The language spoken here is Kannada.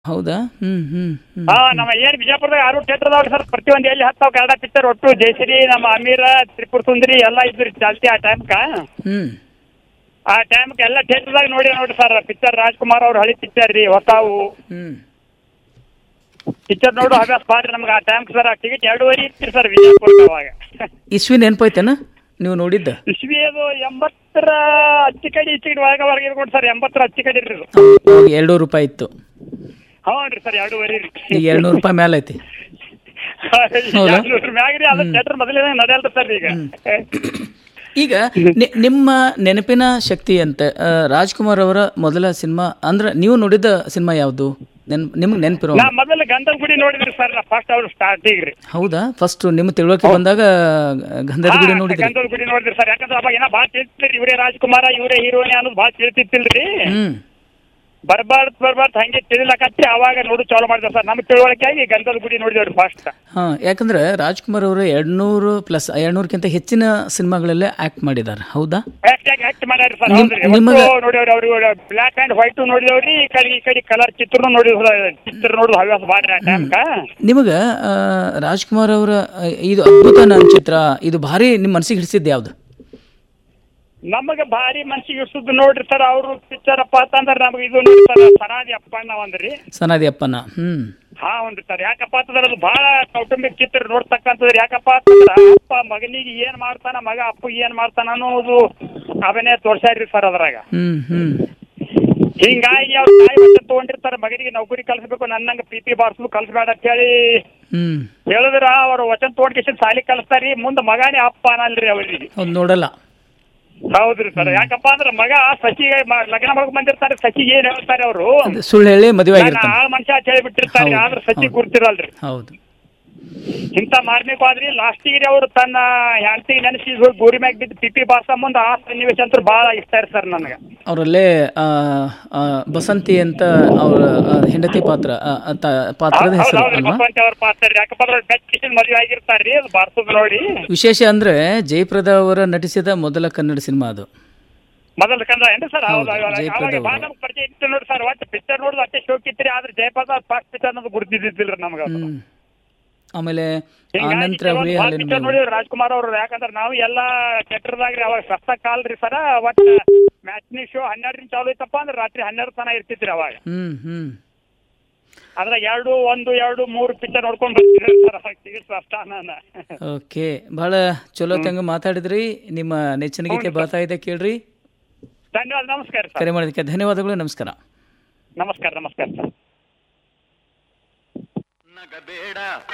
ಹೌದಾ ಹ್ಮ್ ಹ್ಮ್ ಹ್ಮ್ ಹಾ ನಮ್ಮ ಏನ್ ಬಿಜಾಪುರದಾಗ ಆರು ಥಿಯೇಟರ್ ಅದಾವ್ರಿ ಸರ್ ಪ್ರತಿಯೊಂದು ಎಲ್ಲಿ ಹತ್ತಾವ ಕನ್ನಡ ಪಿಕ್ಚರ್ ಒಟ್ಟು ಜಯಶ್ರೀ ನಮ್ಮ ಅಮೀರ ತ್ರಿಪುರ ಸುಂದರಿ ಎಲ್ಲ ಇದ್ರಿ ಚಾಲ್ತಿ ಆ ಟೈಮ್ಕ ಹ್ಮ್ ಆ ಟೈಮ್ಗೆ ಎಲ್ಲ ಥಿಯೇಟರ್ದಾಗ ನೋಡಿ ನೋಡ್ರಿ ಸರ್ ಪಿಕ್ಚರ್ ರಾಜ್ಕುಮಾರ್ ಅವ್ರ ಹಳಿ ಪಿಕ್ಚರ್ ರೀ ಹೊಸಾವು ಹ್ಮ್ ಪಿಕ್ಚರ್ ನೋಡು ಹವ್ಯಾಸ ಬಾರಿ ನಮ್ಗೆ ಆ ಟೈಮ್ ಸರ್ ಟಿಕೆಟ್ ಎರಡೂವರೆ ಇತ್ತು ಸರ್ ವಿಜಯಪುರ ಅವಾಗ ಇಸ್ವಿ ನೆನಪೈತೇನ ನೀವು ನೋಡಿದ್ದ ಇಸ್ವಿ ಅದು ಎಂಬತ್ತರ ಹಚ್ಚಿ ಕಡೆ ಈಚೆ ಕಡೆ ಒಳಗೆ ಹೊರಗೆ ಇರ್ಕೊಂಡು ಸರ್ ಎಂಬತ್ತರ ಹಚ್ಚಿ ಕಡೆ ಇರ್ರಿ ಅವಾಗ ಎರಡು ರೂಪಾಯಿ ಇತ್ತು ಹ್ಞೂ ರೀ ಸರ್ ಎರಡೂವರೆ ರೀ ಈಗ ಎರಡ್ನೂರು ರೂಪಾಯಿ ಮೇಲೆ ಐತಿ ಹೌದಾ? ಎರಡ್ನೂರು ಮ್ಯಾಗ್ರಿ ಅದು ಥಿಯೇಟರ್ ಮೊದಲೇ ನಡೆಯಲ್ರಿ ಸರ್ ಈಗ ಈಗ ನಿ- ನಿಮ್ಮ ನೆನಪಿನ ಶಕ್ತಿ ಅಂತ ಆ, ರಾಜ್ಕುಮಾರ್ ಅವರ ಮೊದಲ ಸಿನಿಮಾ ಅಂದ್ರೆ ನೀವು ನೋಡಿದ ಸಿನಿಮಾ ಯಾವುದು ನೆನ್ ನಿಮ್ಗೆ ನೆನಪಿರೋ ನಾ ಮೊದಲು ಗಂಧದ ಗುಡಿ ನೋಡಿದ್ರಿ ಸರ್ ಫಸ್ಟ್ ಅವ್ರು ಸ್ಟಾರ್ಟಿಂಗ್ ರೀ ಹೌದಾ ಫಸ್ಟ್ ನಿಮ್ಮ ತಿಳುವಳಿಕೆ ಬಂದಾಗ ಗಂಧದ ಗುಡಿ ನೋಡಿದ್ರಿ ಗಂಧದ ಗುಡಿ ನೋಡಿದ್ರಿ ಸರ್ ಯಾಕಂದ್ರೆ ಅವಾಗ ಏನೋ ಭಾಳ ತಿಳಿತಿದ್ರಿ ಇವರೇ ರಾಜ್ಕುಮಾರ ಇವರೇ ಹೀರೋನಿ ಅನ್ನೋದು ಭಾಳ ತಿಳಿತಿತ್ತಿಲ್ರಿ ಹ್ಮ್ ಬರ್ಬಾರ್ದು ಬರ್ಬಾರ್ದು ಹಂಗೆ ತಿಳಿಲಕತ್ತಿ ಅವಾಗ ನೋಡು ಚಾಲು ಮಾಡಿದೆ ಸರ್ ನಮ್ಗೆ ತಿಳುವಳಿಕೆ ಆಗಿ ಗಂಧದ ಗುಡಿ ನೋಡಿದೇವ್ರಿ ಫಸ್ಟ್ ಹಾ ಯಾಕಂದ್ರೆ ರಾಜ್ಕುಮಾರ್ ಅವರು ಎರಡ್ನೂರು ಪ್ಲಸ್ ಎರಡ್ನೂರಕ್ಕಿಂತ ಹೆಚ್ಚಿನ ಸಿನಿಮಾಗಳಲ್ಲೇ ಆಕ್ಟ್ ಮಾಡಿದ್ದಾರೆ ಹೌದಾ ಆಕ್ಟ್ ಆಕ್ಟ್ ಮಾಡ್ಯಾರ ಸರ್ ನಿಮ್- ಹೌದ್ರಿ ನಿಮಗ- ನೋಡಿವ್ರಿ ಅವ್ರು ಬ್ಲ್ಯಾಕ್ ಅಂಡ್ ವೈಟ್ ನೋಡಿದೇವ್ರಿ ಈ ಕಡೆ ಈ ಕಡೆ ಕಲರ್ ಚಿತ್ರ ನೋಡಿದ್ವಿ ಚಿತ್ರ ನೋಡುದು ಹವ್ಯಾಸ ಬಾಡ್ರಿ ಆ ಟೈಮ್ಕ ನಿಮಗ ಆ, ರಾಜ್ಕುಮಾರ್ ಅವರ ಆ, ಇದು ಅದ್ಭುತ ನನ್ನ ಚಿತ್ರ ಇದು ಭಾರಿ ನಿಮ್ಮ ಮನಸ್ಸಿಗೆ ಹಿಡಿಸಿದ್ದು ಯಾವ್ದು ನಮಗೆ ಭಾರಿ ಮನ್ಸಿಗೆ ಇರ್ಸುದು ನೋಡ್ರಿ ಸರ್ ಅವ್ರು ಪಿಕ್ಚರ್ ಅಪ್ಪ ಅಂತಂದ್ರೆ ನಮಗೆ ಇದು ನೋಡಿ ಸರ್ ಸನಾದಿ ಅಪ್ಪ ಅಣ್ಣ ಒಂದ್ರಿ ಸನಾದಿ ಅಪ್ಪನ ಹ್ಮ್ ಹಾ ಒಂದ್ರಿ ಸರ್ ಯಾಕಪ್ಪ ಅಂತಂದ್ರೆ ಅದು ಬಹಳ ಕೌಟುಂಬಿಕ ಚಿತ್ರ ನೋಡ್ತಕ್ಕಂಥದ್ದು ಯಾಕಪ್ಪ ಅಂತಂದ್ರೆ ಅಪ್ಪ ಮಗನಿಗೆ ಏನ್ ಮಾಡ್ತಾನ ಮಗ ಅಪ್ಪ ಏನ್ ಮಾಡ್ತಾನ ಅನ್ನೋದು ಅಭಿನಯ ತೋರ್ಸ್ಯಾರ್ರಿ ಸರ್ ಅದ್ರಾಗ ಹ್ಮ್ ಹ್ಮ್ ಹಿಂಗಾಗಿ ಅವ್ರ ತಾಯಿ ವಚನ ತಗೊಂಡಿರ್ತಾರೆ ಮಗನಿಗೆ ನೌಕರಿ ಕಲಿಸ್ಬೇಕು ನನ್ನಂಗ ಪಿ ಪಿ ಬಾರ್ಸು ಕಲಿಸ್ಬೇಡ ಅಂತ ಹೇಳಿ ಹ್ಮ್ ಹೇಳಿದ್ರ ಅವ್ರ ವಚನ ತಗೊಂಡ್ಕಿಸಿ ಸಾಲಿ ಕಲಿಸ್ತಾರಿ ಮುಂದೆ ಮಗಾನೇ ಅಪ್ಪ ಅನ್ನಲ್ರಿ ಅವ್ರಿಗೆ ಹೌದು ನೋಡಲ್ಲ ಹೌದ್ರಿ ಸರ್ ಯಾಕಪ್ಪ ಅಂದ್ರೆ ಮಗ ಸಚಿಗೆ ಮ- ಲಗ್ನ ಮಾಡಕ್ ಬಂದಿರ್ತಾರೆ ಸಚಿಗೆ ಏನ್ ಹೇಳ್ತಾರೆ ಅವರು ಅದು ಸುಳ್ಳು ಹೇಳಿ ಮದುವೆ ಆಗಿರ್ತಾನೆ ಆಳ್ ಮನುಷ್ಯ ಅಂತ ಹೇಳಿ ಬಿಟ್ಟಿರ್ತಾರೆ ಹೌದು, ಆದ್ರೆ ಸಚಿ ಹೌದು. ಗುರ್ತಿರಲ್ರಿ ಹೌದು ಇಂಥ ಮಾರ್ಮಿಕ ಆದ್ರಿ ಲಾಸ್ಟಿಗೆ ಅವರು ತನ್ನ ಹೆಂಡತಿಗೆ ನೆನೆಸಿ ಹೋಗಿ ಗೋರಿ ಮ್ಯಾಗ ಬಿದ್ದು ಪಿಪಿ ಬಾರ್ಸ ಮುಂದೆ ಆ ಸನ್ನಿವೇಶ ಅಂತ ಭಾಳ ಇಷ್ಟ ರೀ ಸರ್ ನನಗೆ ಅವರಲ್ಲೇ ಆ, ಆ, ಬಸಂತಿ ಅಂತ ಅವರ ಆ, ಹೆಂಡತಿ ಪಾತ್ರ ಆ, ಆ, ತ- ಪಾತ್ರದ ಹೆಸರು ಅಲ್ವಾ ಬಸವಂತ ಅವ್ರ ಪಾತ್ರ ಯಾಕಪ್ಪ ಅಂದ್ರೆ ಬೆಚ್ಚ ಕಿಶನ್ ಮದುವೆ ಆಗಿರ್ತಾರ್ರಿ ಅದು ಬಾರ್ಸೋದು ನೋಡಿ ವಿಶೇಷ ಅಂದ್ರೆ ಜಯಪ್ರದಾ ಅವರ ನಟಿಸಿದ ಮೊದಲ ಕನ್ನಡ ಸಿನಿಮಾ ಅದು ಮೊದಲ ಕಂದ ಏನ್ರಿ ಸರ್ ಹೌದು ಹೌದು, ಅವಾಗ ಜಯಪ್ರದ ಅವಾಗ ಅವರು. ಭಾಳ ನಮ್ಗೆ ಪರಿಚಯ ಇತ್ತು ನೋಡಿ ಸರ್ ಒಟ್ಟು ಪಿಕ್ಚರ್ ನೋಡುದು ಅಷ್ಟೇ ಶೋಕ್ ಇತ್ರಿ ಆದ್ರೆ ಜಯಪ್ರದ ಫಸ್ಟ್ ಪಿಕ್ಚರ್ ಅನ್ನೋದು ಗುರುತಿದ್ದಿದ್ದಿಲ್ರಿ ನಮ್ಗೆ ಅದು. ಹ್ಮ್ ಆಮೇಲೆ ಹಿಂಗಾಗಿ ಆನಂತರ ಕೆಲವೊಂದ್ ಹುಲಿ ಭಾಳ ಹಾಲಿನ picture ಮೇವು. ನೋಡಿದ್ರಿ ರಾಜ್ಕುಮಾರ್ ಅವರು ಯಾಕಂದ್ರೆ ನಾವು ಎಲ್ಲ ಥಿಯೇಟರ್ದಾಗ್ರಿ ಅವಾಗ ಸಸ್ತ ಕಾಲ್ರಿ ಸರ ಒಟ್ಟು ಮ್ಯಾಚ್ನಿ ಶೋ ಹನ್ನೆರಡರಿಂದ ಚಾಲು ಇತ್ತಪ್ಪ ಅಂದ್ರೆ ರಾತ್ರಿ ಹನ್ನೆರಡು ತನ ಇರ್ತಿತ್ರಿ ಅವಾಗ ಹ್ಮ್ ಹ್ಮ್ ಅದ್ರ ಎರಡು ಒಂದು ಎರಡು ಮೂರು ಪಿಕ್ಚರ್ ನೋಡ್ಕೊಂಡು ಬರ್ತಿದ್ರಿ ಸರ್ ಟಿಕೆಟ್ ಅಷ್ಟ ನಾನು ಓಕೆ ಬಹಳ ಚಲೋ ತಂಗ ಮಾತಾಡಿದ್ರಿ ನಿಮ್ಮ ನೆಚ್ಚಿನ ಗೀತೆ ಬರ್ತಾ ಇದೆ ಕೇಳ್ರಿ ಧನ್ಯವಾದ ನಮಸ್ಕಾರ ಸರ್ ಕರೆ ಮಾಡೋದಕ್ಕೆ ಧನ್ಯವಾದಗಳು ನಮಸ್ಕಾರ ನಮಸ್ಕಾರ ನಮಸ್ಕಾರ ಸರ್ ನಗಬೇಡ